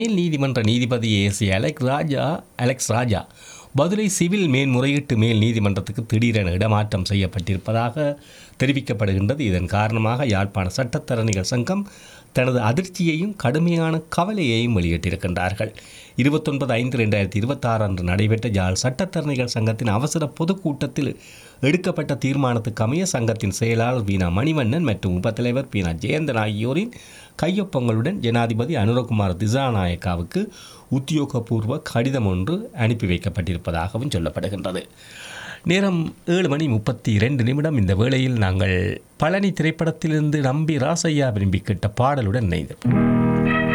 மேல் நீதிமன்ற நீதிபதி AC Alex Raja Alex Raja Madurai civil மேன்முறையீட்டு மேல் நீதிமன்றத்துக்கு திடீரென இடமாற்றம் செய்யப்பட்டிருப்பதாக தெரிவிக்கப்படுகின்றது இதன் காரணமாக யாழ்ப்பாண சட்டத்தரணிகள் சங்கம் தனது அதிர்ச்சியையும் கடுமையான கவலையையும் வெளியிட்டிருக்கின்றார்கள் இருபத்தொன்பது ஐந்து ரெண்டாயிரத்தி இருபத்தாறு அன்று நடைபெற்ற யாழ் சட்டத்தரணிகள் சங்கத்தின் அவசர பொதுக்கூட்டத்தில் எடுக்கப்பட்ட தீர்மானத்துக்கு அமைய சங்கத்தின் செயலாளர் வீணா மணிவண்ணன் மற்றும் உபத்தலைவர் பீனா ஜெயந்தன் ஆகியோரின் கையொப்பங்களுடன் ஜனாதிபதி அனுரகுமார் திசாநாயக்காவுக்கு உத்தியோகபூர்வ கடிதம் ஒன்று அனுப்பி வைக்கப்பட்டிருப்பதாகவும் சொல்லப்படுகின்றது நேரம் ஏழு மணி முப்பத்தி இரண்டு நிமிடம் இந்த வேளையில் நாங்கள் பழனி திரைப்படத்திலிருந்து நம்பி ராசையா விரும்பி கேட்ட பாடலுடன் இணைந்தோம்